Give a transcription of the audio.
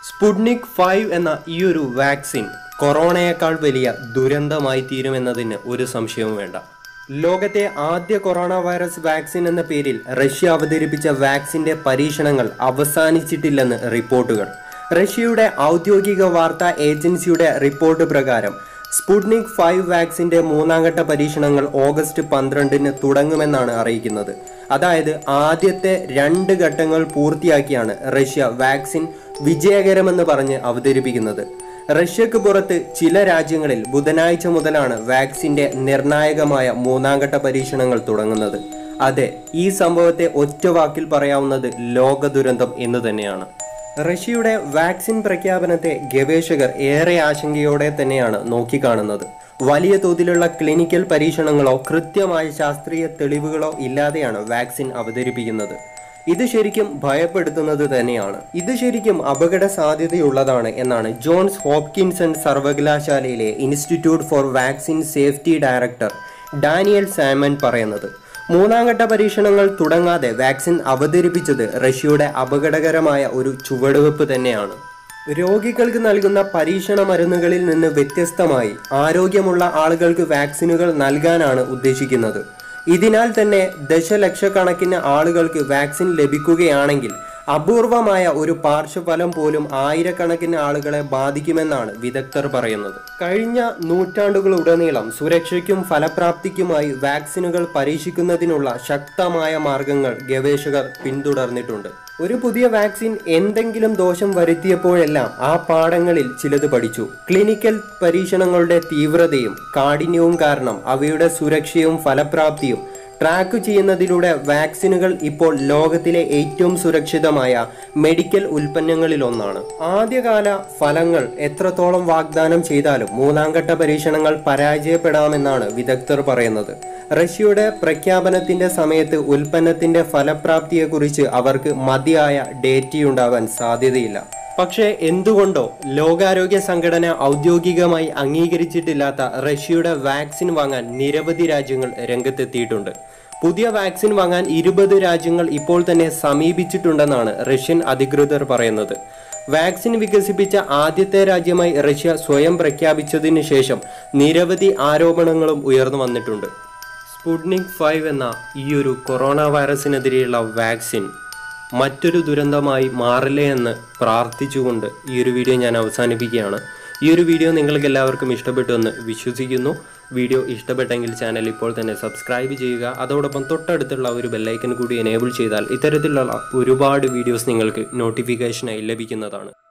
Sputnik five എന്ന ഈ ഒരു വാക്സിൻ കൊറോണയേക്കാൾ വലിയ ദുരന്തമായി തീരുമെന്നതിന് ഒരു സംശയവും വേണ്ട ലോകത്തെ ആദ്യ കൊറോണ വൈറസ് വാക്സിൻ എന്ന പേരിൽ റഷ്യ അവതരിപ്പിച്ച വാക്സിന്റെ പരീക്ഷണങ്ങൾ അവസാനിച്ചിട്ടില്ലെന്ന് റിപ്പോർട്ടുകൾ റഷ്യയുടെ ഔദ്യോഗിക വാർത്താ ഏജൻസിയുടെ റിപ്പോർട്ട് പ്രകാരം സ്പുട്നിക് ഫൈവ് വാക്സിന്റെ മൂന്നാം ഘട്ട പരീക്ഷണങ്ങൾ ഓഗസ്റ്റ് പന്ത്രണ്ടിന് തുടങ്ങുമെന്നാണ് അറിയിക്കുന്നത് അതായത് ആദ്യത്തെ രണ്ട് ഘട്ടങ്ങൾ പൂർത്തിയാക്കിയാണ് റഷ്യ വാക്സിൻ വിജയകരമെന്ന് പറഞ്ഞ് അവതരിപ്പിക്കുന്നത് റഷ്യക്ക് പുറത്ത് ചില രാജ്യങ്ങളിൽ ബുധനാഴ്ച മുതലാണ് വാക്സിന്റെ നിർണായകമായ മൂന്നാം ഘട്ട പരീക്ഷണങ്ങൾ തുടങ്ങുന്നത് അതെ ഈ സംഭവത്തെ ഒറ്റ വാക്കിൽ പറയാവുന്നത് ലോക ദുരന്തം എന്ന് തന്നെയാണ് റഷ്യയുടെ വാക്സിൻ പ്രഖ്യാപനത്തെ ഗവേഷകർ ഏറെ ആശങ്കയോടെ തന്നെയാണ് നോക്കിക്കാണുന്നത് വലിയ തോതിലുള്ള ക്ലിനിക്കൽ പരീക്ഷണങ്ങളോ കൃത്യമായ ശാസ്ത്രീയ തെളിവുകളോ ഇല്ലാതെയാണ് വാക്സിൻ അവതരിപ്പിക്കുന്നത് ഇത് ശരിക്കും ഭയപ്പെടുത്തുന്നത് തന്നെയാണ് ഇത് ശരിക്കും അപകട സാധ്യതയുള്ളതാണ് എന്നാണ് ജോൺസ് ഹോപ്കിൻസൺ സർവകലാശാലയിലെ institute for vaccine safety director Daniel Salmon പറയുന്നത് മൂന്നാം ഘട്ട പരീക്ഷണങ്ങൾ തുടങ്ങാതെ വാക്സിൻ അവതരിപ്പിച്ചത് റഷ്യയുടെ അപകടകരമായ ഒരു ചുവടുവെപ്പ് തന്നെയാണ് രോഗികൾക്ക് നൽകുന്ന പരീക്ഷണ മരുന്നുകളിൽ നിന്ന് വ്യത്യസ്തമായി ആരോഗ്യമുള്ള ആളുകൾക്ക് വാക്സിനുകൾ നൽകാനാണ് ഉദ്ദേശിക്കുന്നത് ഇതിനാൽ തന്നെ ദശലക്ഷക്കണക്കിന് ആളുകൾക്ക് വാക്സിൻ ലഭിക്കുകയാണെങ്കിൽ അപൂർവമായ ഒരു പാർശ്വഫലം പോലും ആയിരക്കണക്കിന് ആളുകളെ ബാധിക്കുമെന്നാണ് വിദഗ്ധർ പറയുന്നത് കഴിഞ്ഞ നൂറ്റാണ്ടുകളുടനീളം സുരക്ഷയ്ക്കും ഫലപ്രാപ്തിക്കുമായി വാക്സിനുകൾ പരീക്ഷിക്കുന്നതിനുള്ള ശക്തമായ മാർഗങ്ങൾ ഗവേഷകർ പിന്തുടർന്നിട്ടുണ്ട് ഒരു പുതിയ വാക്സിൻ എന്തെങ്കിലും ദോഷം വരുത്തിയപ്പോഴെല്ലാം ആ പാഠങ്ങളിൽ ചിലത് പഠിച്ചു ക്ലിനിക്കൽ പരീക്ഷണങ്ങളുടെ തീവ്രതയും കാഠിന്യവും കാരണം അവയുടെ സുരക്ഷയും ഫലപ്രാപ്തിയും ട്രാക്ക് ചെയ്യുന്നതിലൂടെ വാക്സിനുകൾ ഇപ്പോൾ ലോകത്തിലെ ഏറ്റവും സുരക്ഷിതമായ മെഡിക്കൽ ഉൽപ്പന്നങ്ങളിലൊന്നാണ് ആദ്യകാല ഫലങ്ങൾ എത്രത്തോളം വാഗ്ദാനം ചെയ്താലും മൂന്നാം ഘട്ട പരീക്ഷണങ്ങൾ പരാജയപ്പെടാമെന്നാണ് വിദഗ്ധർ പറയുന്നത് റഷ്യയുടെ പ്രഖ്യാപനത്തിന്റെ സമയത്ത് ഉൽപ്പന്നത്തിന്റെ ഫലപ്രാപ്തിയെക്കുറിച്ച് അവർക്ക് മതിയായ ഡേറ്റയുണ്ടാവാൻ സാധ്യതയില്ല പക്ഷേ എന്തുകൊണ്ടോ ലോകാരോഗ്യ സംഘടന ഔദ്യോഗികമായി അംഗീകരിച്ചിട്ടില്ലാത്ത റഷ്യയുടെ വാക്സിൻ വാങ്ങാൻ നിരവധി രാജ്യങ്ങൾ രംഗത്തെത്തിയിട്ടുണ്ട് പുതിയ വാക്സിൻ വാങ്ങാൻ ഇരുപത് രാജ്യങ്ങൾ ഇപ്പോൾ തന്നെ സമീപിച്ചിട്ടുണ്ടെന്നാണ് റഷ്യൻ അധികൃതർ പറയുന്നത് വാക്സിൻ വികസിപ്പിച്ച ആദ്യത്തെ രാജ്യമായി റഷ്യ സ്വയം പ്രഖ്യാപിച്ചതിന് ശേഷം നിരവധി ആരോപണങ്ങളും ഉയർന്നു വന്നിട്ടുണ്ട് സ്പുട്നിക് ഫൈവ് എന്ന ഈ ഒരു കൊറോണ വൈറസിനെതിരെയുള്ള വാക്സിൻ മറ്റൊരു ദുരന്തമായി മാറില്ലേ എന്ന് പ്രാർത്ഥിച്ചുകൊണ്ട് ഈ ഒരു വീഡിയോ ഞാൻ അവസാനിപ്പിക്കുകയാണ് ഈ ഒരു വീഡിയോ നിങ്ങൾക്ക് എല്ലാവർക്കും ഇഷ്ടപ്പെട്ടു എന്ന് വിശ്വസിക്കുന്നു വീഡിയോ ഇഷ്ടപ്പെട്ടെങ്കിൽ ചാനൽ ഇപ്പോൾ തന്നെ സബ്സ്ക്രൈബ് ചെയ്യുക അതോടൊപ്പം തൊട്ടടുത്തുള്ള ഒരു ബെല്ലൈക്കൻ കൂടി എനേബിൾ ചെയ്താൽ ഇത്തരത്തിലുള്ള ഒരുപാട് വീഡിയോസ് നിങ്ങൾക്ക് നോട്ടിഫിക്കേഷനായി ലഭിക്കുന്നതാണ്